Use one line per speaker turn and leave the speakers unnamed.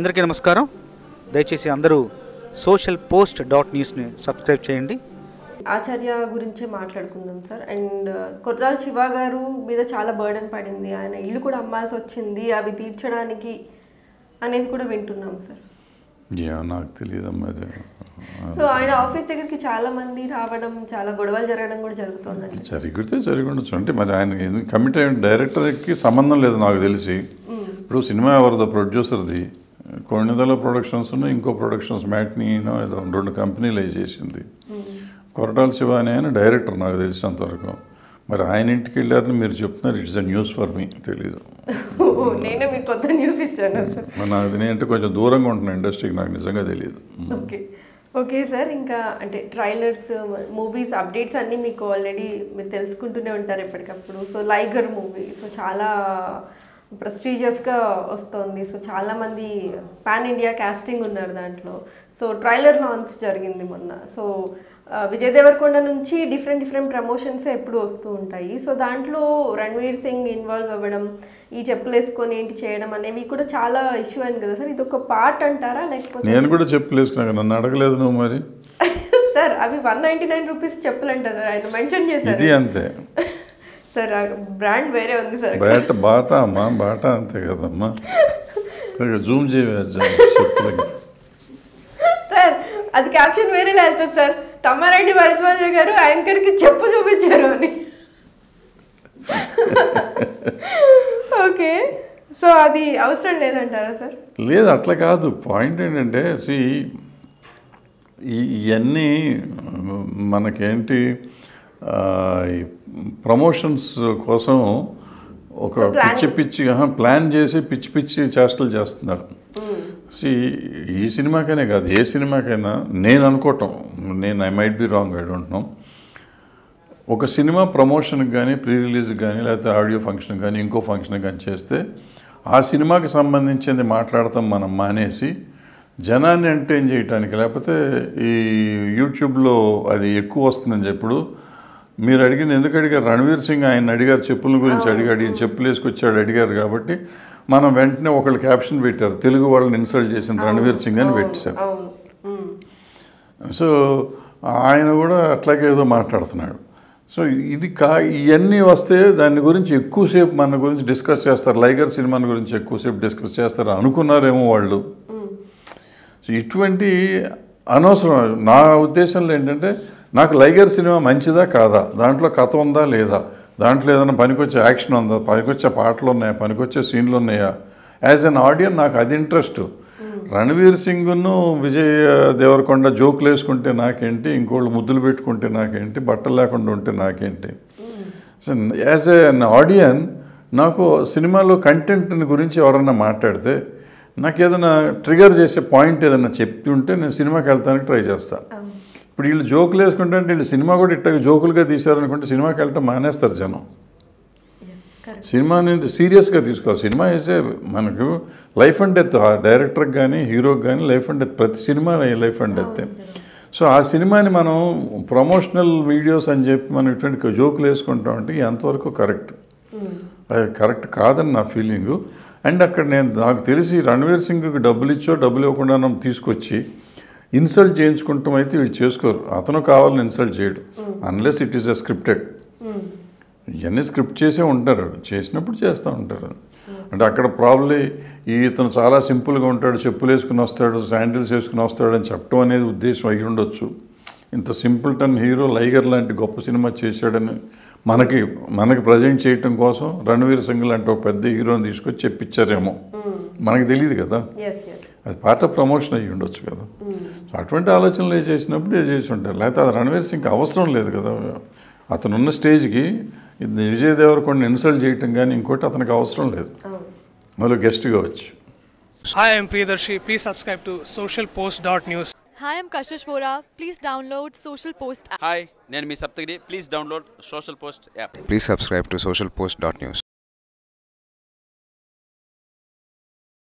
అందరికీ నమస్కారం దయచేసి అందరూ సోషల్ పోస్ట్ డాట్ న్యూస్ని సబ్స్క్రైబ్ చేయండి
ఆచార్య గురించే మాట్లాడుకుందాం సార్ అండ్ కొత్తాల శివ గారు మీద చాలా బర్డెన్ పడింది ఆయన ఇల్లు కూడా అమ్మాల్సి వచ్చింది అవి తీర్చడానికి అనేది కూడా వింటున్నాం సార్
యా నాకు తెలియదమ్మా అది
సో ఆయన ఆఫీస్ దగ్గరికి చాలా మంది రావడం చాలా గొడవలు జరగడం కూడా జరుగుతుందండి
జరిగితే జరిగి ఉండొచ్చు అంటే మరి ఆయన కమిట్ అయిన డైరెక్టర్కి సంబంధం లేదు నాకు తెలిసి ఇప్పుడు సినిమా ఎవరిదో ప్రొడ్యూసర్ది కొన్నిదల ప్రొడక్షన్స్ ఇంకో ప్రొడక్షన్స్ మ్యాట్నీనో ఏదో రెండు కంపెనీలు అవి చేసింది కొరటాల శివ అని ఆయన డైరెక్టర్ నాకు తెలిసినంతవరకు మరి ఆయన ఇంటికి వెళ్ళారని మీరు చెప్తున్నారు it's a news for me తెలీదు
నేనే మీకు కొత్త న్యూస్ ఇచ్చాను సార్
మరి నాకు నేనంటే కొంచెం దూరంగా ఉంటున్నాను ఇండస్ట్రీకి నాకు నిజంగా తెలియదు
ఓకే ఓకే సార్ ఇంకా అంటే ట్రైలర్స్ మూవీస్ అప్డేట్స్ అన్నీ మీకు ఆల్రెడీ మీరు తెలుసుకుంటూనే ఉంటారు ఎప్పటికప్పుడు సో లైగర్ మూవీ సో చాలా ప్రెస్టీజియస్గా వస్తుంది సో చాలామంది పాన్ ఇండియా కాస్టింగ్ ఉన్నారు దాంట్లో సో ట్రైలర్ లాంచ్ జరిగింది మొన్న సో ఆ, విజయ్ దేవరకొండ నుంచి డిఫరెంట్ డిఫరెంట్ ప్రమోషన్స్ ఎప్పుడు వస్తూ ఉంటాయి సో దాంట్లో రణ్వీర్ సింగ్ ఇన్వాల్వ్ అవ్వడం ఈ చెప్పులు వేసుకొని ఏంటి చేయడం అనేవి కూడా చాలా ఇష్యూ అయింది కదా సార్ ఇది ఒక పార్ట్ అంటారా లేకపోతే
నేను కూడా చెప్పులేసుకున్నాను నన్ను అడగలేదు నువ్వు మరి
సార్ అవి వన్ నైంటీ నైన్ రూపీస్ చెప్పులు అంటారు ఆయన మెన్షన్ చేశారు
ఇది అంతే
సార్ ఆ బ్రాండ్ వేరే ఉంది సార్
బయట బాట అమ్మా బాట అంతే కదమ్మా ఇక్కడ జూమ్ చేయవచ్చు చెప్పులకి
సార్ అది క్యాప్షన్ వేరేలా వెళ్తుంది సార్ తమ్మారెడ్డి భరద్వాజ గారు యాంకర్కి చెప్పు చూపించారు అని ఓకే సో అది అవసరం లేదంటారా సార్
లేదు అట్లా కాదు పాయింట్ ఏంటంటే సి ఇవన్నీ మనకేంటి ఆ, ఈ ప్రమోషన్స్ కోసం ఒక
So, plan-
పిచ్చి పిచ్చి ఆహా, ప్లాన్ చేసి పిచ్చి పిచ్చి చేష్టలు చేస్తున్నారు సి ఈ సినిమాకైనా కాదు ఏ సినిమాకైనా నేను అనుకోవటం నేను I might be wrong I don't know ఒక సినిమా ప్రమోషన్కి కానీ ప్రీ రిలీజ్కి కానీ లేకపోతే ఆడియో ఫంక్షన్ కానీ ఇంకో ఫంక్షన్ కానీ చేస్తే ఆ సినిమాకి సంబంధించింది మాట్లాడటం మనం మానేసి జనాన్ని ఎంటర్టైన్ చేయడానికి లేకపోతే ఈ యూట్యూబ్లో అది ఎక్కువ వస్తుందని చెప్పుడు మీరు అడిగింది ఎందుకు అడిగారు రణవీర్ సింగ్ ఆయన అడిగారు చెప్పుల గురించి అడిగాడు ఈయన చెప్పులు వేసుకొచ్చాడు అడిగారు కాబట్టి మనం వెంటనే ఒకళ్ళు క్యాప్షన్ పెట్టారు తెలుగు వాళ్ళని ఇన్సల్ట్ చేసిన రణవీర్ సింగ్ అని పెట్టారు
అవును మ్మ్.
సో ఆయన కూడా అట్లాగే ఏదో మాట్లాడుతున్నాడు సో ఇది కా ఇవన్నీ వస్తే దాని గురించి ఎక్కువసేపు మన గురించి డిస్కస్ చేస్తారు లైగర్ సినిమాని గురించి ఎక్కువసేపు డిస్కస్ చేస్తారు అనుకున్నారేమో వాళ్ళు సో ఇటువంటి అనవసరం నా ఉద్దేశంలో ఏంటంటే నాకు లైగర్ సినిమా మంచిదా కాదా దాంట్లో కథ ఉందా లేదా దాంట్లో ఏదైనా పనికొచ్చే యాక్షన్ ఉందా పనికొచ్చే పాటలు ఉన్నాయా పనికొచ్చే సీన్లు ఉన్నాయా యాజ్ అన్ ఆడియన్ నాకు అది ఇంట్రెస్ట్ రణవీర్ సింగ్ను విజయ్ దేవరకొండ జోకులు వేసుకుంటే నాకేంటి ఇంకోళ్ళు ముద్దులు పెట్టుకుంటే నాకేంటి బట్టలు లేకుండా ఉంటే నాకేంటి సో యాజ్ ఎన్ ఆడియన్ నాకు సినిమాలో కంటెంట్ గురించి ఎవరన్నా మాట్లాడితే నాకు ఏదైనా ట్రిగర్ చేసే పాయింట్ ఏదైనా చెప్పి ఉంటే నేను సినిమాకి వెళ్తానికి ట్రై చేస్తాను ఇప్పుడు వీళ్ళు జోకులు వేసుకుంటే అంటే వీళ్ళు సినిమా కూడా ఇట్లా జోకులుగా తీశారనుకుంటే సినిమాకి వెళ్ళటం మానేస్తారు జనం సినిమాని సీరియస్గా తీసుకోవాలి సినిమా వేసే మనకు లైఫ్ అండ్ డెత్ ఆ డైరెక్టర్కి కానీ హీరోకి కానీ లైఫ్ అండ్ డెత్ ప్రతి సినిమా లైఫ్ అండ్ డెత్ సో ఆ సినిమాని మనం ప్రమోషనల్ వీడియోస్ అని చెప్పి మనం ఇటువంటి జోకులు వేసుకుంటాం అంటే ఎంతవరకు కరెక్ట్ అది కరెక్ట్ కాదని నా ఫీలింగు అండ్ అక్కడ నేను నాకు తెలిసి రణవీర్ సింగ్కి డబ్బులు ఇచ్చో డబ్బులు ఇవ్వకుండా తీసుకొచ్చి ఇన్సల్ట్ చేయించుకుంటాం అయితే వీళ్ళు చేసుకోరు అతను కావాలని ఇన్సల్ట్ చేయడు unless it is a scripted ఇవన్నీ స్క్రిప్ట్ చేసే ఉంటారు చేసినప్పుడు చేస్తూ ఉంటారు అంటే అక్కడ ప్రాబ్లీ ఈ ఇతను చాలా సింపుల్గా ఉంటాడు చెప్పులు వేసుకుని వస్తాడు శాండిల్స్ వేసుకుని వస్తాడు అని చెప్పడం అనేది ఉద్దేశం అయి ఉండొచ్చు ఇంత సింపుల్ టన్ హీరో లైగర్ లాంటి గొప్ప సినిమా చేశాడని మనకి మనకి ప్రజెంట్ చేయటం కోసం రణవీర్ సింగ్ లాంటి ఒక పెద్ద హీరోని తీసుకొచ్చి చెప్పించారేమో మనకి తెలియదు కదా
ఎస్ ఎస్
అది పార్ట్ ఆఫ్ ప్రమోషన్ అయ్యి ఉండొచ్చు కదా సో అటువంటి ఆలోచనలు ఏ చేసినప్పుడు ఏ చేసి ఉంటారు లేకపోతే అది రణవీర్ సింగ్ అవసరం లేదు కదా అతను ఉన్న స్టేజ్కి ఇది విజయ్ దేవరకొండ ఇన్సల్ట్ చేయటం కానీ ఇంకోటి అతనికి అవసరం లేదు
అవును
మళ్ళీ గెస్ట్గా వచ్చి
Hi, I'm Priyadarshi. Please subscribe to socialpost.news.
Hi, I'm Kashish Vora. Please download Social Post app.
Hi నేను మీ Saptagiri please download social post app
Please subscribe to socialpost.news.